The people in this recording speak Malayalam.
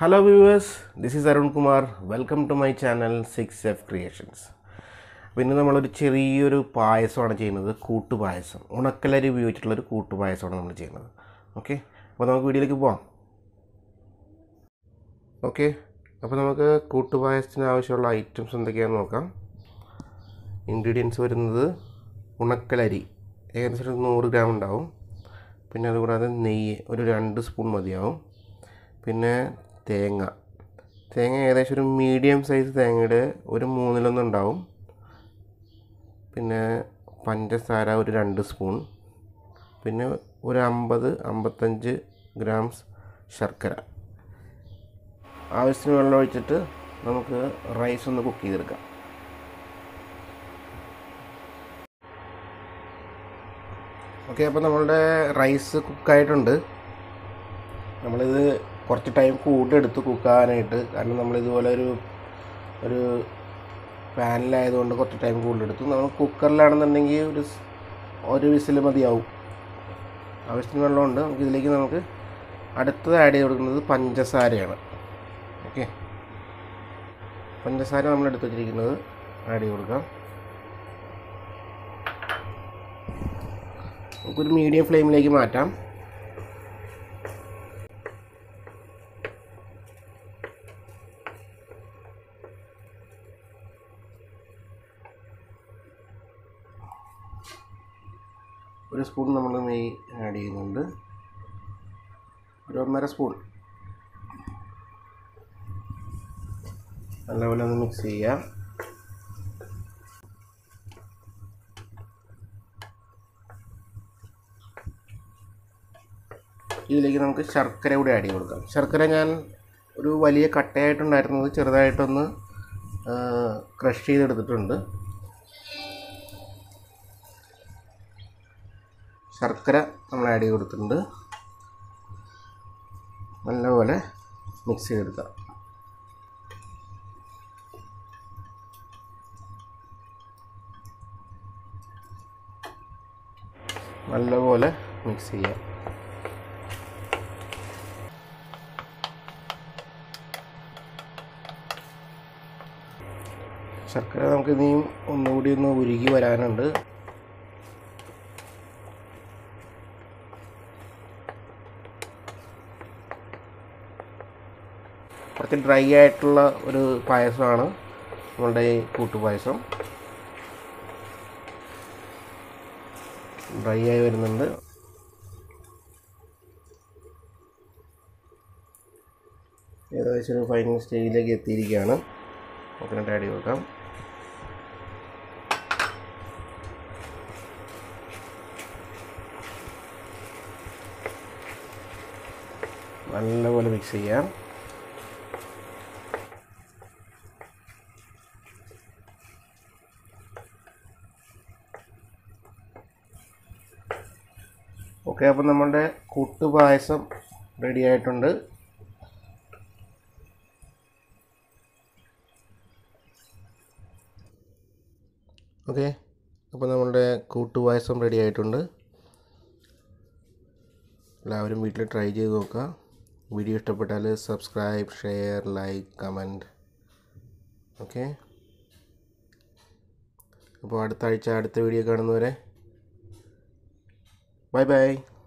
hello viewers this is Arun Kumar welcome to my channel six F creations അപ്പോൾ ഇന്ന് നമ്മളൊരു ചെറിയൊരു പായസമാണ് ചെയ്യുന്നത് കൂട്ടുപായസം ഉണക്കലരി ഉപയോഗിച്ചിട്ടുള്ളൊരു കൂട്ടുപായസമാണ് നമ്മൾ ചെയ്യുന്നത് ഓക്കെ അപ്പോൾ നമുക്ക് വീഡിയോയിലേക്ക് പോവാം ഓക്കെ അപ്പോൾ നമുക്ക് കൂട്ടുപായസത്തിന് ആവശ്യമുള്ള ഐറ്റംസ് എന്തൊക്കെയാണെന്ന് നോക്കാം ഇൻഗ്രീഡിയൻസ് വരുന്നത് ഉണക്കലരി ഏകദേശം ഒരു നൂറ് ഗ്രാം ഉണ്ടാവും പിന്നെ അതുകൂടാതെ നെയ്യ് ഒരു രണ്ട് സ്പൂൺ മതിയാവും പിന്നെ തേങ്ങ തേങ്ങ ഏകദേശം ഒരു മീഡിയം സൈസ് തേങ്ങയുടെ ഒരു മൂന്നിലൊന്നും ഉണ്ടാവും പിന്നെ പഞ്ചസാര ഒരു രണ്ട് സ്പൂൺ പിന്നെ ഒരു അമ്പത് അമ്പത്തഞ്ച് ഗ്രാംസ് ശർക്കര ആവശ്യത്തിന് വെള്ളം ഒഴിച്ചിട്ട് നമുക്ക് റൈസ് ഒന്ന് കുക്ക് ചെയ്തെടുക്കാം ഓക്കെ അപ്പോൾ നമ്മളുടെ റൈസ് കുക്കായിട്ടുണ്ട് നമ്മളിത് കുറച്ച് ടൈം കൂടുതലെടുത്ത് കുക്കാകാനായിട്ട് കാരണം നമ്മളിതുപോലെ ഒരു ഒരു പാനിലായതുകൊണ്ട് കുറച്ച് ടൈം കൂടുതലെടുത്തു നമ്മൾ കുക്കറിലാണെന്നുണ്ടെങ്കിൽ ഒരു സ്- ഒരു വിസിൽ മതിയാവും ആവശ്യത്തിന് വെള്ളമുണ്ട് നമുക്ക് ഇതിലേക്ക് നമുക്ക് അടുത്തത് ആഡ് ചെയ്ത് കൊടുക്കുന്നത് പഞ്ചസാരയാണ് ഓക്കെ പഞ്ചസാര നമ്മൾ എടുത്ത് വെച്ചിരിക്കുന്നത് ആഡ് ചെയ്ത് കൊടുക്കാം നമുക്കൊരു മീഡിയം ഫ്ലെയിമിലേക്ക് മാറ്റാം ഒരു സ്പൂൺ നമ്മൾ നെയ്യ് ആഡ് ചെയ്യുന്നുണ്ട് ഒരു ഒന്നര സ്പൂൺ നല്ലപോലെ ഒന്ന് മിക്സ് ചെയ്യാം ഇതിലേക്ക് നമുക്ക് ശർക്കര കൂടി ആഡ് ചെയ്ത് കൊടുക്കാം ശർക്കര ഞാൻ ഒരു വലിയ കട്ടയായിട്ടുണ്ടായിരുന്നത് ചെറുതായിട്ടൊന്ന് ക്രഷ് ചെയ്തെടുത്തിട്ടുണ്ട് ശർക്കര നമ്മൾ ആഡ് ചെയ്ത് കൊടുത്തിട്ടുണ്ട് നല്ലപോലെ മിക്സ് ചെയ്തെടുക്കാം നല്ലപോലെ മിക്സ് ചെയ്യാം ശർക്കര നമുക്ക് ഇനിയും ഒന്നുകൂടി ഒന്ന് ഉരുകി വരാനുണ്ട് കുറച്ച് ഡ്രൈ ആയിട്ടുള്ള ഒരു പായസമാണ് നമ്മളുടെ ഈ കൂട്ടുപായസം ഡ്രൈ ആയി വരുന്നുണ്ട് ഏകദേശം ഒരു ഫൈനൽ സ്റ്റേജിലേക്ക് എത്തിയിരിക്കുകയാണ് കോക്കനട്ട് ആഡ് ചെയ്ത് കൊടുക്കാം നല്ലപോലെ മിക്സ് ചെയ്യാം ഓക്കെ അപ്പം നമ്മളുടെ കൂട്ടുപായസം റെഡി ആയിട്ടുണ്ട് ഓക്കെ അപ്പോൾ നമ്മളുടെ കൂട്ടുപായസം റെഡി ആയിട്ടുണ്ട് എല്ലാവരും വീട്ടിൽ ട്രൈ ചെയ്ത് നോക്കുക വീഡിയോ ഇഷ്ടപ്പെട്ടാൽ subscribe share like comment okay അപ്പോൾ അടുത്ത ആഴ്ച അടുത്ത വീഡിയോ കാണുന്നവരെ ബൈ ബൈ